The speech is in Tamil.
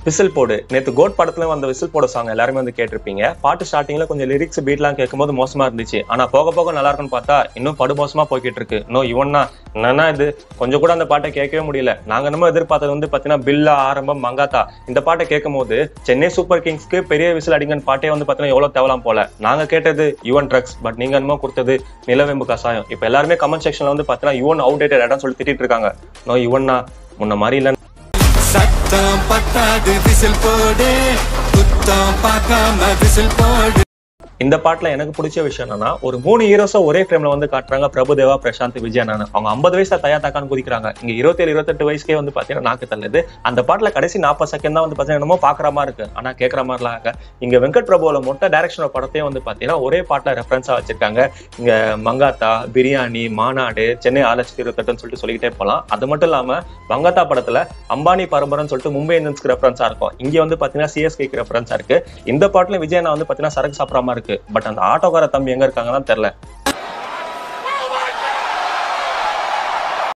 விசில் போடு நேத்து கோட் படத்துல வந்த விசில் போட சாங் எல்லாருமே வந்து கேட்டிருப்பீங்க பாட்டு ஸ்டார்டிங்ல கொஞ்சம் லிரிக்ஸ் பீட்லாம் கேட்கும்போது மோசமா இருந்துச்சு ஆனா போக போக நல்லா இருக்குன்னு பார்த்தா இன்னும் படு மோசமா போய்கிட்டு இருக்கு நோ இவன்னா என்னன்னா இது கொஞ்சம் கூட அந்த பாட்டை கேட்கவே முடியல நாங்க நம்ம எதிர்பார்த்தது வந்து பாத்தீங்கன்னா பில்லா ஆரம்பம் மங்காத்தா இந்த பாட்டை கேட்கும் போது சென்னை சூப்பர் கிங்ஸ்க்கு பெரிய விசில் அடிங்கன்னு பாட்டே வந்து பாத்தீங்கன்னா எவ்வளவு தேவலாம் போல நாங்க கேட்டது யுவன் ட்ரக்ஸ் பட் நீங்க என்னமோ கொடுத்தது நிலவேம்பு கசாயம் இப்ப எல்லாருமே கமெண்ட் செக்ஷன்ல வந்து பாத்தீங்கன்னா யுவன் அவுடேட்டட் இடம் சொல்லி திட்டிட்டு இருக்காங்க நோ யுவன்னா முன்ன மாதிரி இல்ல சத்தம் பத்தாது விசில் போடு குத்தம் பார்க்காம விசில் போடு இந்த பாட்டுல எனக்கு பிடிச்ச விஷயம் என்னன்னா ஒரு மூணு ஹீரோஸா ஒரே ஃப்ரேம்ல வந்து காட்டுறாங்க பிரபுதேவா பிரசாந்த் விஜய் நான் அவங்க ஐம்பது வயசுல தயா தாக்கான்னு குதிக்கிறாங்க இங்க இருபத்தேழு இருபத்தெட்டு வயசுக்கே வந்து பாத்தீங்கன்னா நாக்கு தள்ளுது அந்த பாட்டுல கடைசி நாற்பது செகண்ட் தான் வந்து பாத்தீங்கன்னா என்னமோ பாக்குற மாதிரி இருக்கு ஆனா கேட்கற மாதிரிலாம் இருக்கு இங்க வெங்கட் பிரபுவோட மொட்டை டைரக்ஷன் படத்தையும் வந்து பாத்தீங்கன்னா ஒரே பாட்டுல ரெஃபரன்ஸா வச்சிருக்காங்க இங்க மங்காத்தா பிரியாணி மாநாடு சென்னை ஆறு லட்சத்தி இருபத்தெட்டுன்னு சொல்லிட்டு சொல்லிக்கிட்டே போலாம் அது மட்டும் இல்லாம மங்காத்தா படத்துல அம்பானி பரம்பரைன்னு சொல்லிட்டு மும்பை இந்தியன்ஸ்க்கு ரெஃபரன்ஸா இருக்கும் இங்க வந்து பாத்தீங்கன்னா சிஎஸ்கேக்கு ரெஃபரன்ஸா இருக்கு இந்த பாட்டுல விஜய் நான் வந்து பாத்தீங்கன்னா சரக்கு சாப்பிடாம இருக்கு பட் அந்த ஆட்டோக்கார தம்பி எங்க இருக்காங்கன்னு தெரியல